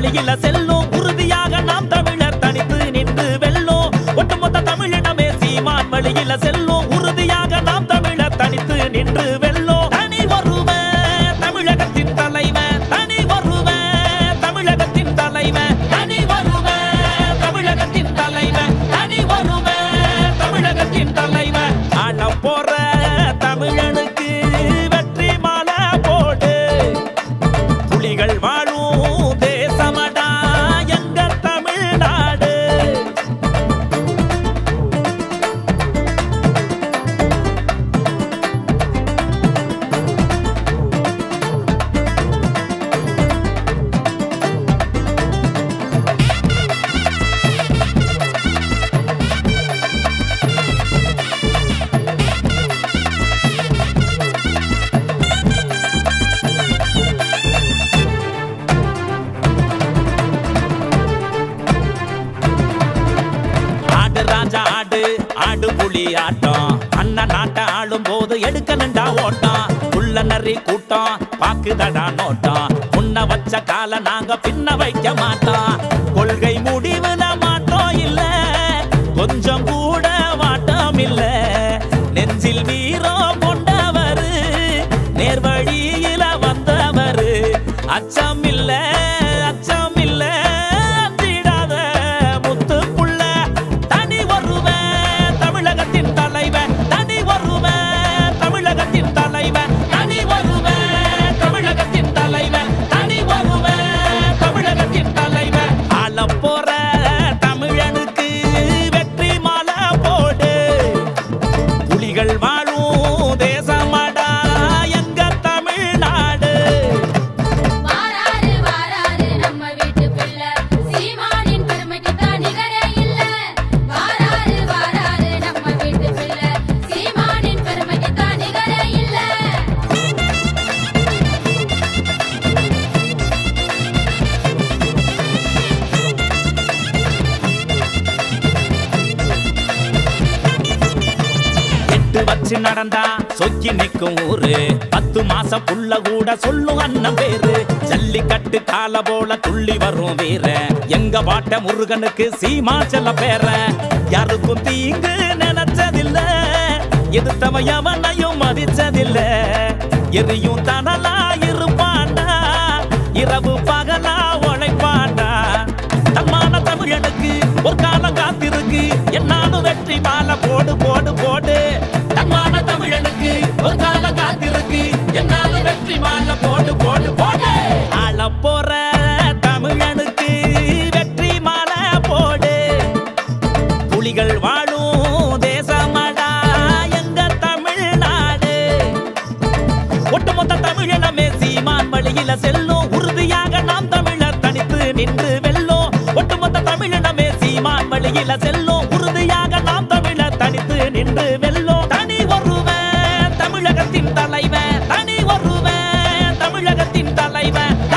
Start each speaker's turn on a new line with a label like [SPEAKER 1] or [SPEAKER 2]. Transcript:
[SPEAKER 1] வழியில செல்லும் உறுதியாக நாம் தமிழர் தனித்து நின்று வெல்லோம் ஒட்டுமொத்த தமிழினமே சீமான் வழியில செல்லும் உறுதியாக நாம் தமிழர் தனித்து நின்று வெல்லோம் தனி ஒருவன் தமிழகத்தின் தலைவன் தனி ஒருவன் தமிழகத்தின் தலைவன் தனி ஒருவன் தமிழகத்தின் தலைவன் தனி ஒருவன் தமிழகத்தின் தலைவன் ஆள போற தமிழனுக்கு வெற்றி மாலை போடு புலிகள் வாழும் தேசமடா எங்க தமிழ்நாடு ஆடு ராஜா ஆடு ஆடு புலி ஆட்டம் அண்ணன் நாட்டை ஆளும் போது எடுக்கணுண்டா ஓட்டம் உள்ள நரி கூட்டம் பாக்குதடா நோட்டம் முன்ன வச்ச கால நாங்க பின்ன வைக்க மாட்டோம் கொள்கை முடிவுல மாட்டோம் இல்ல கொஞ்சம் கூட வாட்டம் இல்ல நெஞ்சில் வீரம் கொண்டவரு நேர்வழியில வந்தவரு அச்சம் இல்ல அச்சம் இல்ல அஞ்சிடாத முத்து புள்ள தனி ஒருவன் தமிழகத்தின் தலைவன் தனி ஒருவன் தமிழகத்தின் தலைவன் தனி ஒருவன் தமிழகத்தின் தலைவன் தனி ஒருவன் தமிழகத்தின் தலைவன் ஆள போற தமிழனுக்கு வெற்றி மாலை போடு புலிகள் வாழும் தேசமடா எங்க தமிழ்நாடு
[SPEAKER 2] வாராரு வாராரு நம்ம வீட்டு பிள்ளை சீமானின் பெருமைக்கு தான் நிகரே இல்ல வாராரு வாராரு நம்ம வீட்டு பிள்ளை சீமானின் பெருமைக்கு தான் நிகரே இல்ல
[SPEAKER 1] எட்டு வச்சு நடந்தா சொக்கி நிக்கும் ஊரு பத்து மாசம் புள்ள கூட சொல்லும் அண்ணன் பேரு ஜல்லிக்கட்டு கால போல துள்ளி வரும் வீர எங்க பாட்ட முருகனுக்கு சீமாச்சல பேர யாருக்கும் தீங்கு நினைச்சதில்ல எதிர்த்தவ எவனையும் மதிச்சதில்ல எரியும் தனலா இருப்பாண்டா இரவு பகலா உழைப்பாண்டா தன்மான தமிழனுக்கு ஒரு காலம் காத்திருக்கு என்னாலும் வெற்றி மாலை போடு போடு போடு தன்மான தமிழனுக்கு ஒரு காலம் காத்திருக்கு என்னாலும் வெற்றி மாலை போடு போடு போடு ஆள போற தமிழனுக்கு வெற்றி மாலை போடு புலிகள் வாழும் தேசமடா எங்க தமிழ்நாடு ஒட்டுமொத்த தமிழினமே சீமான் வழியில செல்லும் உறுதியாக நாம் தமிழர் தனித்து நின்று வெல்லோம் ஒட்டுமொத்த தமிழினமே சீமான் வழியில செல்லும் உறுதியாக நாம் தமிழர் தனித்து நின்று வெல்லோம் தனி ஒருவன் தமிழகத்தின் தலைவன் தனி ஒருவன் தமிழகத்தின் தலைவன்